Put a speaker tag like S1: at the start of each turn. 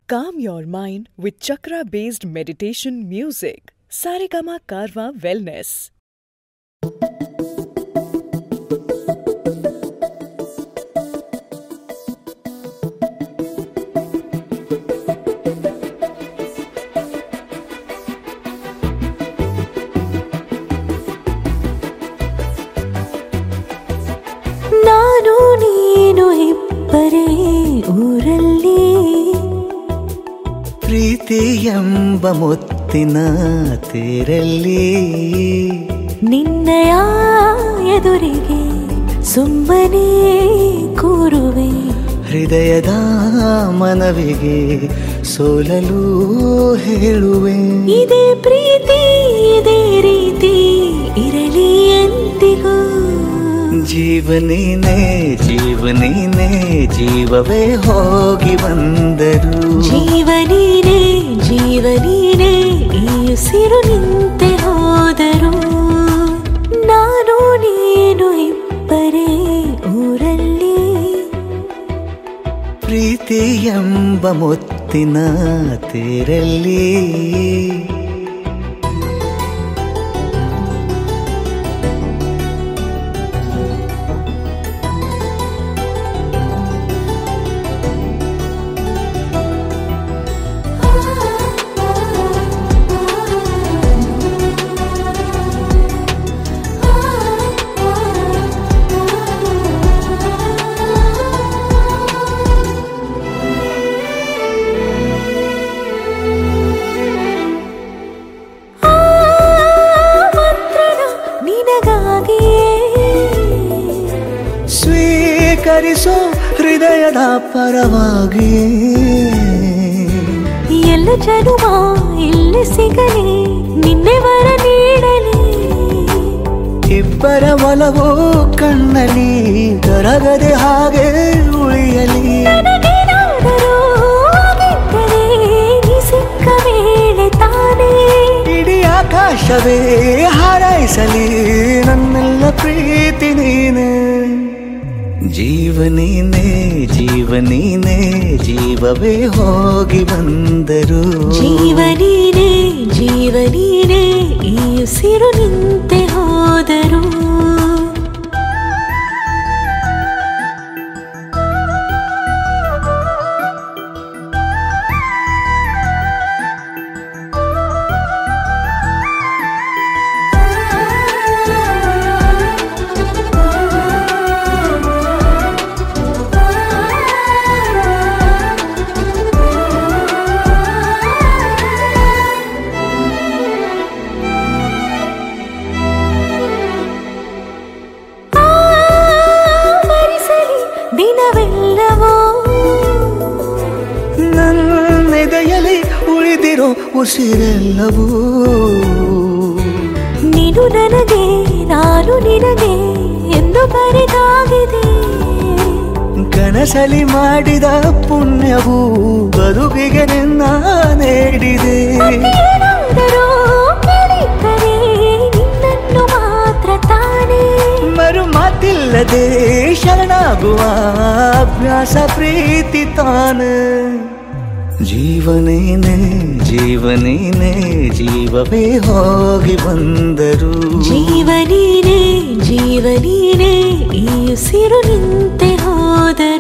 S1: Calm your mind with chakra based meditation music. Saregama Karwa Wellness.
S2: ನಾನು ನೀನು ಇಬ್ಬರೇ ಊರಲ್ಲಿ
S3: ಪ್ರೀತಿ ಎಂಬ ಮುತ್ತಿನ ತೇರಲ್ಲಿ
S2: ನಿನ್ನಯ ಎದುರಿಗೆ ಸುಮ್ಮನೆ ಕೂರುವೆ
S3: ಹೃದಯದ ಮನವಿಗೆ ಸೋಲಲು ಹೇಳುವೆ
S2: ಇದೇ ಪ್ರೀತಿ ಇದೇ ರೀತಿ ಇರಲಿ ಎಂದಿಗೂ
S3: ಜೀವನೇನೆ ಜೀವನೇನೆ ಜೀವವೇ ಹೋಗಿ ಬಂದರು
S2: ಜೀವನೀನೇ ಜೀವನೀನೇ ಈ ಉಸಿರು ನಿಂತೆ ಹೋದರು ನಾನು ನೀನು ಇಬ್ಬರೇ ಊರಲ್ಲಿ
S3: ಪ್ರೀತಿ ಎಂಬ ಮುತ್ತಿನ ತೇರಲ್ಲಿ
S2: ಆ ಮಂತ್ರಣ ನಿನಗಾಗಿಯೇ
S3: ಸ್ವೀಕರಿಸೋ ಹೃದಯದ ಪರವಾಗಿ
S2: ಎಲ್ಲ ಜನುಮ ಇಲ್ಲಿ ಸಿಗಲಿ ನಿನ್ನೆ ವರ ನೀಡಲಿ
S3: ಇಬ್ಬರ ಒಲವು ಕಣ್ಣಲ್ಲಿ ಕರಗದೆ ಹಾಗೆ ಉಳಿಯಲಿ
S2: ನನಗೇನಾದರೂ ಆಗಿದ್ದರೆ ನೀ ಸಿಕ್ಕ ವೇಳೆ ತಾನೇ
S3: ಇಡೀ ಆಕಾಶವೇ ಹಾರೈಸಲಿ ನನ್ನೆಲ್ಲ ಪ್ರೀತಿ ನೀನೆ ಜೀವನೀನೇ ಜೀವನೀನೇ ಜೀವವೇ ಹೋಗಿ ಬಂದರು
S2: ಜೀವನೀನೇ ಜೀವನೀನೇ ಈ ಉಸಿರು ನಿಂತೆ ಹೋದರು ಆ ಮರಿಸಲಿ ದಿನವೆಲ್ಲವೋ
S3: ನನ್ನೆದೆಯಲಿ ಉಳಿದಿರೋ ಉಸಿರೆಲ್ಲವೂ
S2: ನೀನು ನನಗೆ ನಾನು ನಿನಗೆ ಎಂದು ಬರೆದಾಗಿದೆ
S3: ಕನಸಲಿ ಮಾಡಿದ ಪುಣ್ಯವು ಬದುಕಿಗೆ ನಿನ್ನ ನೀಡಿದೆ
S2: ಏನಾದರೂ ಕೇಳಿದ್ದರೆ ನಿನ್ನನ್ನು ಮಾತ್ರ ತಾನೇ
S3: ಮರು ಮಾತಿಲ್ಲದೆ ಶರಣಾಗುವ ಅಭ್ಯಾಸ ಪ್ರೀತಿ ತಾನೆ ಜೀವನೇನೆ ಜೀವನೇನೆ ಜೀವವೇ ಹೋಗಿ ಬಂದರು
S2: ಜೀವನೀನೇ ಜೀವನೀನೇ ಈ ಉಸಿರು ನಿಂತೆ ಹೋದರು